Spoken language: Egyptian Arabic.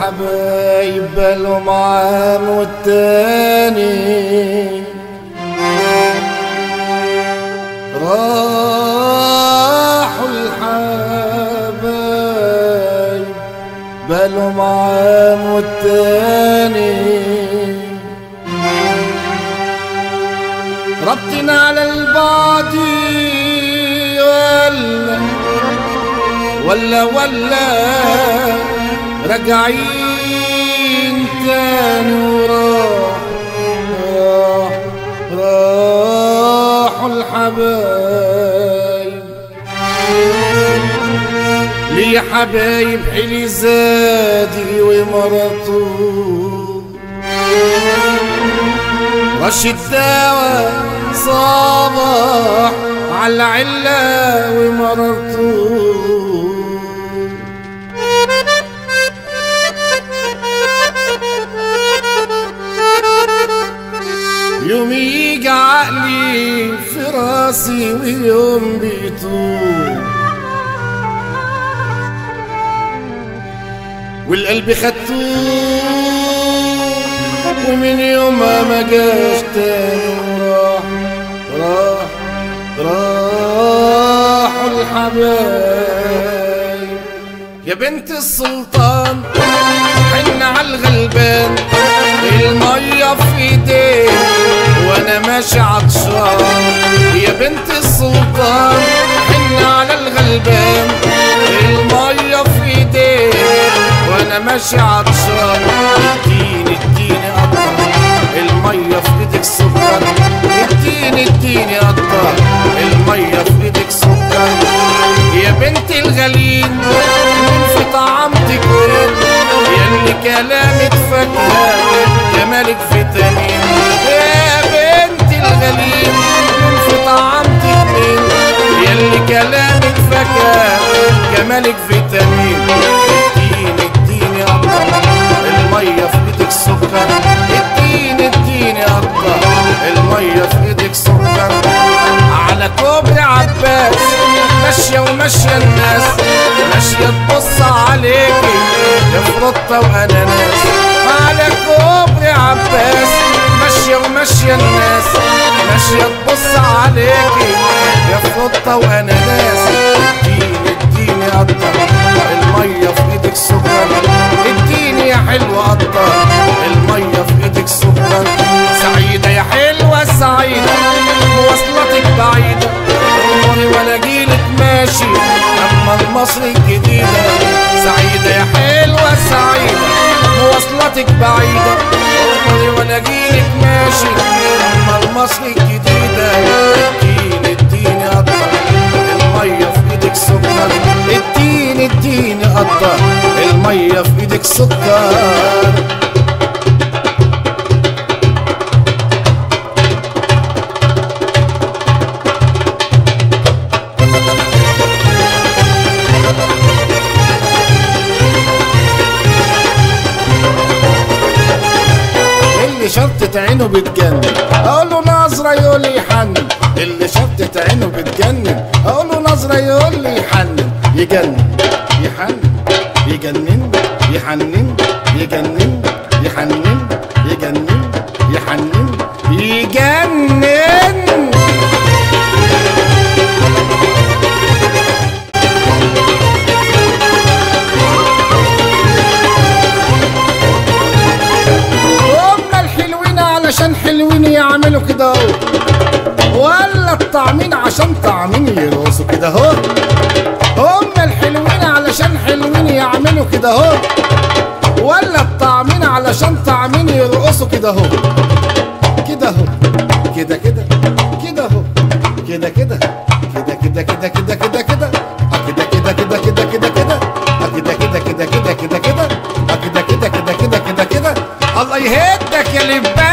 الحبايب بالهم عام والتاني راحوا الحبايب بالهم عام والتاني ربطنا على البعد ولا ولا ولا راجعين تاني وراح راح راحوا الحبايب لي حبايب حلي زادي ومرته رش الدواء صباح على العلة ومررته يوم يجي عقلي في راسي ويوم بيطول والقلب خدتوه ومن يومها ما جاش تاني وراح راح راحوا الحبايب يا بنت السلطان حن على الغلبان المية في ايديك وانا ماشي عطشان يا بنت السلطان حن على الغلبان المية في ايديك وانا ماشي عطشان اديني اديني قطر المية في ايدك سكر اديني اديني قطر المية في ايدك سكر يا بنت الغليل مين في طعامتك وين ياللي كلامك فاكهة جمالك فيتامين يا بنت الغليل مين في طعامتك مين ياللي كلامك فاكهة جمالك فيتامين اديني اديني قطر المية في ايدك سكر اديني اديني قطر المية في ايدك سكر على كوبري عباس ماشية وماشية الناس ماشية تبص عليكي يا فروتة واناناس على كوبري عباس ماشية وماشية الناس ماشية تبص عليكي يا فروتة واناناس اديني اديني قطر المية في ايدك سكر اديني يا حلوة قطر المية في ايدك سكر سعيدة يا حلوة سعيدة مواصلاتك بعيدة عمري ولا جيلك ماشي اما المصري الجديدة سعيدة يا حلوة سعيدة مواصلاتك بعيدة عمري ولا جيلك ماشي اما المصري الجديدة اديني اديني قطر المية في ايدك سكر اديني اديني قطر المية في ايدك سكر اللي شطت عينه بتجنن اقول له نظره يقول لي يحنن اللي شطت عينه بتجنن اقول له نظره يقول لي يحنن يجنن يحنن يجنن يحنن يجنن يحنن يجنن يحنن يجنن هما الحلوين علشان حلوين يعملوا كده اهو ولا الطعمين عشان طعمين يرقصوا كده اهو هما الحلوين علشان حلوين يعملوا كده اهو ولا الطعمين علشان طعمين يرقصوا كده اهو كده اهو كده كده كده اهو كده كده كده كده كده كده كده كده آه كده كده كده كده كده كده آه كده كده كده كده كده كده آه كده كده كده كده كده كده الله يهدك يا لبان